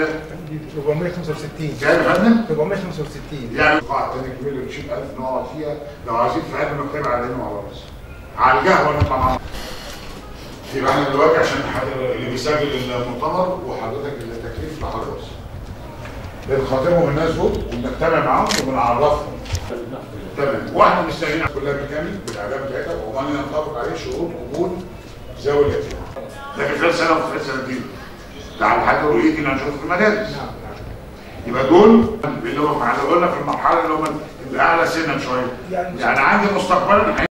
465 كام يا فندم؟ 465 يعني قاعة تانية كبيرة 20000 نقعد فيها لو عايزين في علم نكتب علينا على راسي على القهوة نطلع معاهم يبقى احنا دلوقتي عشان حضر- اللي بيسجل المؤتمر وحضرتك اللي تكليف لحضرتك بنخاطبهم الناس دول وبنجتمع معاهم وبنعرفهم تمام واحنا مستنيين كلها بالكامل بالاعلام بتاعتها وما ينطبق عليه شروط قبول ذوي اليتيم ده في خلال سنه وفي خلال سنتين ده على حد رؤيتنا نشوف في المدارس نعم نعم يبقى دول اللي هم اللي قلنا في المرحله اللي هم الاعلى سنا شويه يعني- يعني عندي مستقبلا